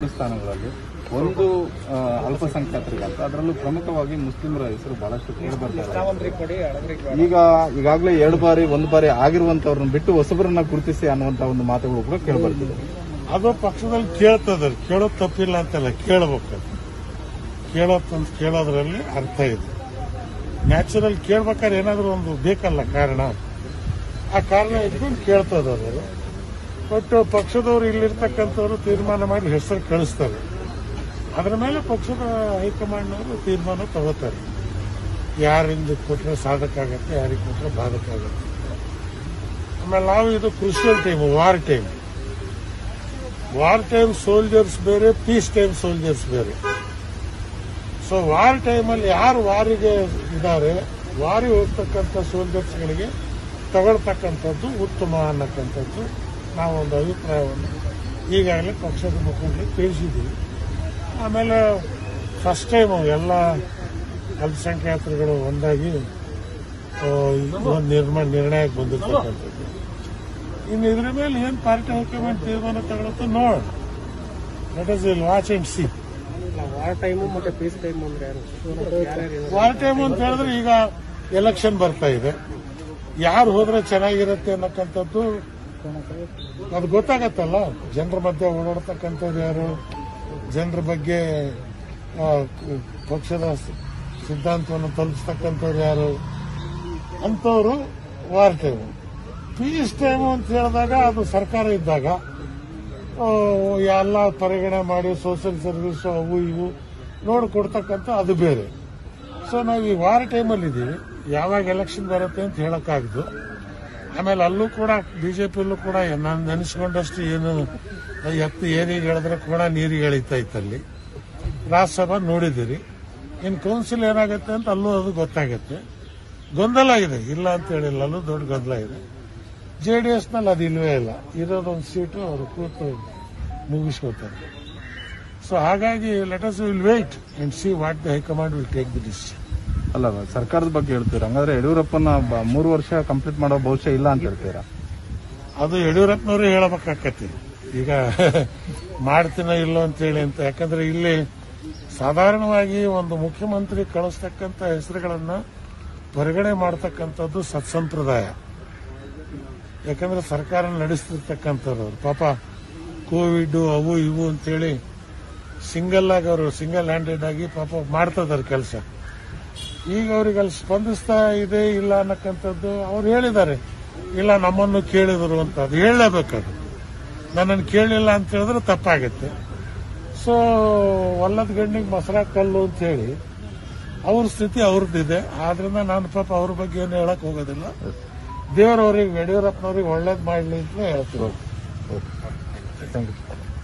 ಸ್ಥಾನಗಳಲ್ಲಿ ಒಂದು ಆ, ಅಲ್ಪಸಂಖ್ಯಾತರಿಗೆ ಅಂತ ಅದರಲ್ಲೂ ಪ್ರಮುಖವಾಗಿ ಮುಸ್ಲಿಮರ ಹೆಸರು ಬಹಳಷ್ಟು ಕೇಳಿ ಬರ್ತಾರೆ ಈಗ ಈಗಾಗಲೇ ಎರಡು ಬಾರಿ ಒಂದು ಬಾರಿ ಆಗಿರುವಂತವ್ರನ್ನ ಬಿಟ್ಟು ಹೊಸಬರನ್ನ ಗುರುತಿಸಿ ಅನ್ನುವಂತ ಒಂದು ಮಾತುಗಳು ಕೂಡ ಕೇಳಿ ಬರ್ತಿದೆ ಅದು ಪಕ್ಷದಲ್ಲಿ ಕೇಳ್ತದ ಕೇಳೋದು ತಪ್ಪಿಲ್ಲ ಅಂತಲ್ಲ ಕೇಳಬೇಕು ಕೇಳೋದ್ ಕೇಳೋದ್ರಲ್ಲಿ ಅರ್ಥ ಇದೆ ನ್ಯಾಚುರಲ್ ಕೇಳ್ಬೇಕಾದ್ರೆ ಏನಾದರೂ ಒಂದು ಬೇಕಲ್ಲ ಕಾರಣ ಆ ಕಾರಣ ಇಟ್ಕೊಂಡು ಕೇಳ್ತದವರು ಬಟ್ ಪಕ್ಷದವರು ಇಲ್ಲಿರ್ತಕ್ಕಂಥವ್ರು ತೀರ್ಮಾನ ಮಾಡಿ ಹೆಸರು ಕಳಿಸ್ತಾರೆ ಅದರ ಮೇಲೆ ಪಕ್ಷದ ಹೈಕಮಾಂಡ್ನವರು ತೀರ್ಮಾನ ತಗೋತಾರೆ ಯಾರಿಂದ ಕೊಟ್ಟರೆ ಸಾಧಕ ಆಗತ್ತೆ ಯಾರಿಗೆ ಕೊಟ್ಟರೆ ಬಾಧಕ ಆಗತ್ತೆ ಆಮೇಲೆ ನಾವು ಇದು crucial time war time war time soldiers ಬೇರೆ ಪೀಸ್ ಟೈಮ್ ಸೋಲ್ಜರ್ಸ್ ಬೇರೆ ಸೊ ವಾರ್ ಟೈಮಲ್ಲಿ ಯಾರು ವಾರಿಗೆ ಇದ್ದಾರೆ ವಾರಿ ಹೋಗ್ತಕ್ಕಂಥ ಸೋಲ್ಜರ್ಸ್ಗಳಿಗೆ ತಗೊಳ್ತಕ್ಕಂಥದ್ದು ಉತ್ತಮ ಅನ್ನಕ್ಕಂಥದ್ದು ನಾವೊಂದು ಅಭಿಪ್ರಾಯವನ್ನು ಈಗಾಗಲೇ ಪಕ್ಷದ ಮುಖಂಡರಿಗೆ ತಿಳಿಸಿದ್ದೀವಿ ಆಮೇಲೆ ಫಸ್ಟ್ ಟೈಮ್ ಎಲ್ಲ ಅಲ್ಪಸಂಖ್ಯಾತರುಗಳು ಒಂದಾಗಿ ಆ, ಇದು ಒಂದು ನಿರ್ಮಾಣ ನಿರ್ಣಯಕ್ಕೆ ಬಂದಿರ್ತಕ್ಕಂಥದ್ದು ಇನ್ನು ಇದ್ರ ಮೇಲೆ ಏನ್ ಪಾರ್ಟಿ ಹೈಕಮಾಂಡ್ ತೀರ್ಮಾನ ತಗೊಳುತ್ತೋ ನೋಡ that is will watch and see war time ಮತ್ತೆ ಪೀಸ್ ಟೈಮ್ ಅಂದ್ರೆ ಯಾರು ವಾರ್ ಟೈಮ್ ಅಂತ ಹೇಳಿದ್ರೆ ಈಗ ಎಲೆಕ್ಷನ್ ಬರ್ತಾ ಇದೆ ಯಾರು ಹೋದ್ರೆ ಚೆನ್ನಾಗಿರುತ್ತೆ ಅನ್ನಕ್ಕಂಥದ್ದು ಅದು ಗೊತ್ತಾಗತ್ತಲ್ಲ ಜನರ ಮಧ್ಯೆ ಓಡಾಡ್ತಕ್ಕಂಥವ್ರು ಯಾರು ಜನರ ಬಗ್ಗೆ ಆ, ಕ- ಪಕ್ಷದ ಸ- ಸಿದ್ಧಾಂತವನ್ನು ತಲುಪಿಸ್ತಕ್ಕಂಥವ್ರು ಯಾರು ಅಂಥವ್ರು ವಾರ್ ಟೈಮು ಪೀಸ್ ಟೈಮು ಅಂತ ಹೇಳಿದಾಗ ಅದು ಸರ್ಕಾರ ಇದ್ದಾಗ ಆ, ಎಲ್ಲ ಪರಿಗಣನೆ ಮಾಡಿ ಸೋಷಿಯಲ್ ಸರ್ವಿಸ್ ಅವು ಇವು ನೋಡಿ ಕೊಡ್ತಕ್ಕಂಥ ಅದು ಬೇರೆ ಸೊ ನಾವು ಈ ವಾರ ಟೈಮಲ್ಲಿ ಇದ್ದೀವಿ ಯಾವಾಗ ಎಲೆಕ್ಷನ್ ಬರುತ್ತೆ ಅಂತ ಹೇಳಕ್ಕಾಗ್ದು ಆಮೇಲೆ ಅಲ್ಲೂ ಕೂಡ ಬಿಜೆಪಿಯಲ್ಲೂ ಕೂಡ ನಾನು ನೆನೆಸ್ಕೊಂಡಷ್ಟು ಏನು ಎತ್ತು ಏನಿಗೆ ಹೇಳಿದ್ರೆ ಕೂಡ ನೀರಿಗೆ ಎಳಿತಾ ಇತ್ತಲ್ಲಿ ರಾಜ್ಯಸಭಾ ನೋಡಿದ್ದೀರಿ ಇನ್ನು ಕೌನ್ಸಿಲ್ ಏನಾಗುತ್ತೆ ಅಂತ ಅಲ್ಲೂ ಅದು ಗೊತ್ತಾಗುತ್ತೆ ಗೊಂದಲ ಇದೆ ಇಲ್ಲ ಅಂತ ಹೇಳಿಲ್ಲ ಅಲ್ಲೂ ದೊಡ್ಡ ಗೊಂದಲ ಇದೆ ಜೆ ಡಿ ಎಸ್ನಲ್ಲಿ ಅದು ಇಲ್ವೇ ಇಲ್ಲ ಇರೋದೊಂದು ಸೀಟು ಅವರು ಕೂತು ಮುಗಿಸ್ಕೋತಾರೆ ಸೊ ಹಾಗಾಗಿ let us will wait and see what the high command will take the decision ಅಲ್ಲ ಸರ್ಕಾರದ ಬಗ್ಗೆ ಹೇಳ್ತೀರಾ ಹಂಗಾದ್ರೆ ಯಡಿಯೂರಪ್ಪನ ಬ- ಮೂರು ವರ್ಷ ಕಂಪ್ಲೀಟ್ ಮಾಡೋ ಭವಿಷ್ಯ ಇಲ್ಲ ಅಂತ ಹೇಳ್ತೀರಾ ಅದು ಯಡಿಯೂರಪ್ಪನವರು ಹೇಳಬೇಕಾಕತಿ ಈಗ ಮಾಡ್ತೀನೋ ಇಲ್ಲೋ ಅಂತೇಳಿ ಅಂತ ಯಾಕಂದ್ರೆ ಇಲ್ಲಿ ಸಾಧಾರಣವಾಗಿ ಒಂದು ಮುಖ್ಯಮಂತ್ರಿ ಕಳಿಸ್ತಕ್ಕಂಥ ಹೆಸರುಗಳನ್ನ ಪರಿಗಣನೆ ಮಾಡತಕ್ಕಂಥದ್ದು ಸತ್ಸಂಪ್ರದಾಯ ಯಾಕಂದ್ರೆ ಸರ್ಕಾರ ನಡೆಸ್ತಿರ್ತಕ್ಕಂಥವ್ರು ಅವ್ರು ಪಾಪ ಕೋವಿಡ್ ಅವು ಇವು ಅಂತೇಳಿ ಸಿಂಗಲ್ ಆಗಿ ಅವರು ಸಿಂಗಲ್ ಹ್ಯಾಂಡೆಡ್ ಆಗಿ ಪಾಪ ಮಾಡ್ತಿದ್ದಾರೆ ಕೆಲಸ ಈಗ ಅವ್ರಿಗೆ ಅಲ್ಲಿ ಸ್ಪಂದಿಸ್ತಾ ಇದೆ ಇಲ್ಲ ಅನ್ನಕ್ಕಂಥದ್ದು ಅವ್ರು ಹೇಳಿದ್ದಾರೆ ಇಲ್ಲ ನಮ್ಮನ್ನು ಕೇಳಿದರು ಅಂತ ಅದು ಹೇಳಲೇಬೇಕದು ನನ್ನನ್ನು ಕೇಳಲಿಲ್ಲ ಅಂತ ಹೇಳಿದ್ರೆ ತಪ್ಪಾಗುತ್ತೆ ಸೊ ಒಲ್ಲದ ಗಂಡಿಗೆ ಮೊಸರ ಕಲ್ಲು ಅಂತ ಹೇಳಿ ಅವ್ರ ಸ್ಥಿತಿ ಅವ್ರದ್ದಿದೆ ಆದ್ರಿಂದ ನಾನು ಪಾಪ ಅವ್ರ ಬಗ್ಗೆ ಏನು ಹೇಳಕ್ ಹೋಗೋದಿಲ್ಲ ದೇವರವ್ರಿಗೆ ಯಡಿಯೂರಪ್ಪನವ್ರಿಗೆ ಒಳ್ಳೇದು ಮಾಡಲಿ ಅಂತ ಹೇಳ್ತೀನಿ ಥ್ಯಾಂಕ್ ಯು